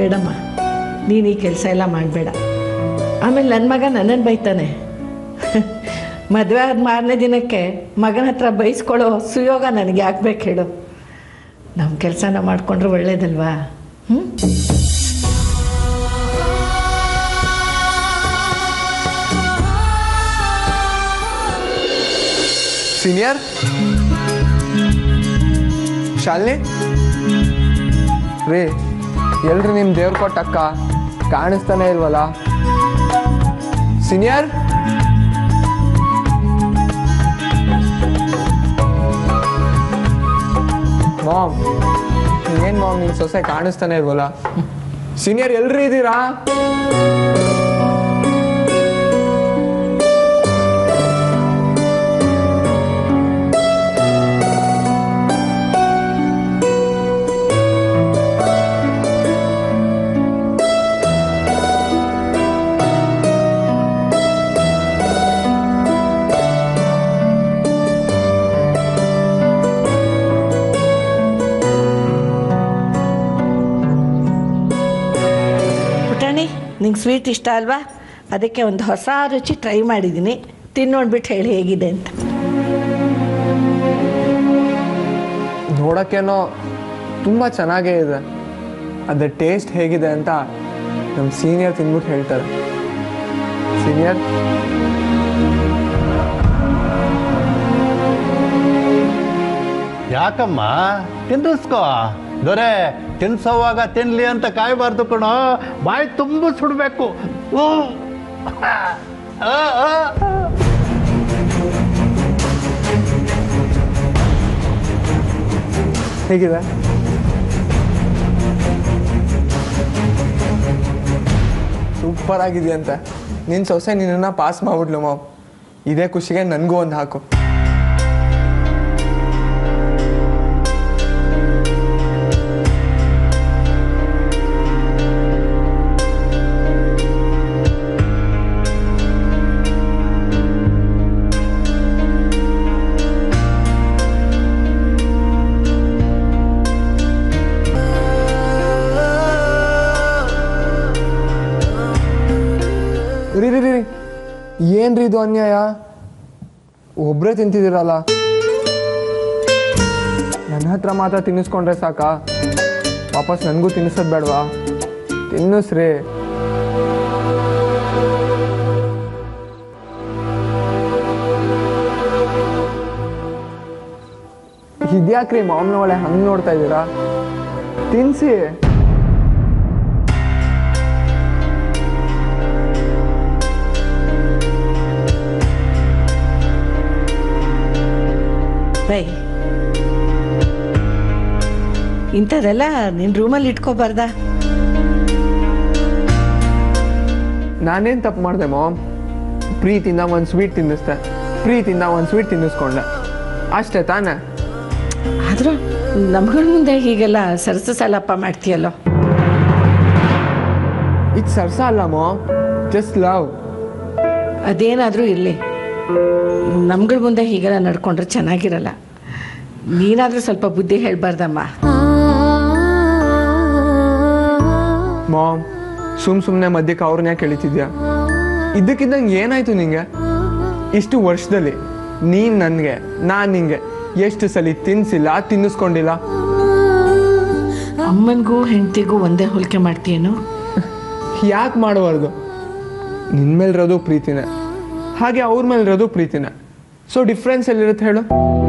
ಬೇಡಮ್ಮ ನೀನು ಈ ಕೆಲಸ ಎಲ್ಲ ಮಾಡಬೇಡ ಆಮೇಲೆ ನನ್ನ ಮಗ ನನ್ನನ್ನು ಬೈತಾನೆ ಮದುವೆ ಆದ ಮಾರನೇ ದಿನಕ್ಕೆ ಮಗನ ಹತ್ರ ಬೈಸ್ಕೊಳ್ಳೋ ಸುಯೋಗ ನನಗೆ ಆಗ್ಬೇಕು ಹೇಳು ನಮ್ಮ ಕೆಲಸನ ಮಾಡಿಕೊಂಡ್ರೆ ಒಳ್ಳೇದಲ್ವಾ ಹ್ಞೂ ಸೀನಿಯರ್ ಶಾಲಿನಿ ರೀ ಎಲ್ರಿ ನಿಮ್ಮ ದೇವ್ರು ಕೊಟ್ಟ ಅಕ್ಕ ಕಾಣಿಸ್ತಾನೆ ಇಲ್ವಲ್ಲ ಸೀನಿಯರ್ ಮಾಮ್ ಏನ್ ಮಾಮ್ ನಿನ್ ಸೊಸೆ ಕಾಣಿಸ್ತಾನೆ ಇಲ್ವಲ್ಲ ಸೀನಿಯರ್ ಎಲ್ರಿ ಇದ್ದೀರಾ ಪುಟಾಣಿ ನಿಂಗೆ ಸ್ವೀಟ್ ಇಷ್ಟ ಅಲ್ವಾ ಅದಕ್ಕೆ ಒಂದು ಹೊಸ ರುಚಿ ಟ್ರೈ ಮಾಡಿದ್ದೀನಿ ತಿನ್ನೋಡ್ಬಿಟ್ಟು ಹೇಳಿ ಹೇಗಿದೆ ಅಂತ ನೋಡೋಕ್ಕೇನೋ ತುಂಬ ಚೆನ್ನಾಗೇ ಇದೆ ಅದ್ರ ಟೇಸ್ಟ್ ಹೇಗಿದೆ ಅಂತ ನಮ್ಮ ಸೀನಿಯರ್ ತಿಂದ್ಬಿಟ್ಟು ಹೇಳ್ತಾರೆ ಸೀನಿಯರ್ ಯಾಕಮ್ಮ ತಿನ್ನಿಸ್ಕೋ ದೊರೆ ತಿನ್ಸೋವಾಗ ತಿನ್ಲಿ ಅಂತ ಕಾಯಬಾರ್ದು ಕಣೋ ಬಾಯಿ ತುಂಬ ಸುಡಬೇಕು ಹೇಗಿದೆ ಸೂಪರ್ ಆಗಿದೆಯಂತೆ ನಿನ್ನ ಸೊಸೆ ನಿನ್ನನ್ನು ಪಾಸ್ ಮಾಡ್ಬಿಡ್ಲು ಮಾವ್ ಇದೇ ಖುಷಿಗೆ ನನಗೂ ಒಂದು ಹಾಕು ರೀ ರೀ ರೀ ರೀ ಏನ್ರಿ ಇದು ಅನ್ಯಾಯ ಒಬ್ಬರೇ ತಿಂತಿದ್ದೀರಲ್ಲ ನನ್ನ ಹತ್ರ ಮಾತ್ರ ತಿನ್ನಿಸ್ಕೊಂಡ್ರೆ ಸಾಕಾ ವಾಪಸ್ ನನಗೂ ತಿನ್ನಿಸೋದು ಬೇಡವಾ ತಿನ್ನಿಸ್ರಿ ಇದ್ಯಾಕ್ರಿ ಮಾವನ ಒಳ್ಳೆ ಹಂಗೆ ನೋಡ್ತಾ ಇದ್ದೀರಾ ತಿನ್ಸಿ ಬೈ ಇಂಥದ್ದೆಲ್ಲ ನಿನ್ನ ರೂಮಲ್ಲಿ ಇಟ್ಕೋಬಾರ್ದಾ ನಾನೇನು ತಪ್ಪು ಮಾಡಿದೆ ಮಾಮ್ ಪ್ರೀತಿಯಿಂದ ಒಂದು ಸ್ವೀಟ್ ತಿನ್ನಿಸ್ದೆ ಪ್ರೀತಿಯಿಂದ ಒಂದು ಸ್ವೀಟ್ ತಿನ್ನಿಸ್ಕೊಂಡೆ ಅಷ್ಟೇ ತಾನೇ ಆದರೂ ನಮ್ಗಳ ಮುಂದೆ ಹೀಗೆಲ್ಲ ಸರಸ ಸಾಲಪ್ಪ ಮಾಡ್ತೀಯಲ್ಲೋ ಇದು ಸರ್ಸ ಅಲ್ಲ ಮಾಮ್ ಜಸ್ಟ್ ಲವ್ ಅದೇನಾದರೂ ಇರಲಿ ನಮ್ಗಳ ಮುಂದೆ ಹೀಗೆಲ್ಲ ನಡ್ಕೊಂಡ್ರೆ ಚೆನ್ನಾಗಿರಲ್ಲ ನೀನಾದರೂ ಸ್ವಲ್ಪ ಬುದ್ಧಿ ಹೇಳ್ಬಾರ್ದಮ್ಮ ಮಾಮ್ ಸುಮ್ ಸುಮ್ಮನೆ ಮಧ್ಯಕ್ಕೆ ಅವ್ರನ್ನ ಯಾಕೆ ಎಳಿತಿದ್ಯಾ ಇದ್ದಕ್ಕಿದ್ದಂಗೆ ಏನಾಯ್ತು ನಿಂಗೆ ಇಷ್ಟು ವರ್ಷದಲ್ಲಿ ನೀನು ನನಗೆ ನಾನು ನಿಂಗೆ ಎಷ್ಟು ಸಲ ತಿನ್ಸಿಲ್ಲ ತಿನ್ನಿಸ್ಕೊಂಡಿಲ್ಲ ಅಮ್ಮನಿಗೂ ಹೆಂಡತಿಗೂ ಒಂದೇ ಹೋಲಿಕೆ ಮಾಡ್ತೀಯೇನು ಯಾಕೆ ಮಾಡಬಾರ್ದು ನಿನ್ನ ಮೇಲಿರೋದು ಪ್ರೀತಿನೇ ಹಾಗೆ ಅವ್ರ ಮೇಲಿರೋದು ಪ್ರೀತಿನೇ ಸೊ ಡಿಫ್ರೆನ್ಸ್ ಎಲ್ಲಿರುತ್ತೆ ಹೇಳು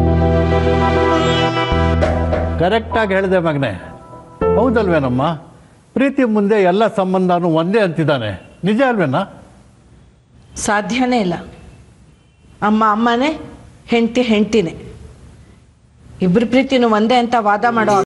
ಕರೆಕ್ಟಾಗಿ ಹೇಳಿದೆ ಮಗನೆ ಹೌದಲ್ವೇನಮ್ಮ ಪ್ರೀತಿ ಮುಂದೆ ಎಲ್ಲ ಸಂಬಂಧನೂ ಒಂದೇ ಅಂತಿದ್ದಾನೆ ನಿಜ ಅಲ್ವೇನಾ ಸಾಧ್ಯನೇ ಇಲ್ಲ ಅಮ್ಮ ಅಮ್ಮನೇ ಹೆಂಡತಿ ಹೆಂಡ್ತಿನೇ ಇಬ್ಬರ ಪ್ರೀತಿನೂ ಒಂದೇ ಅಂತ ವಾದ ಮಾಡೋ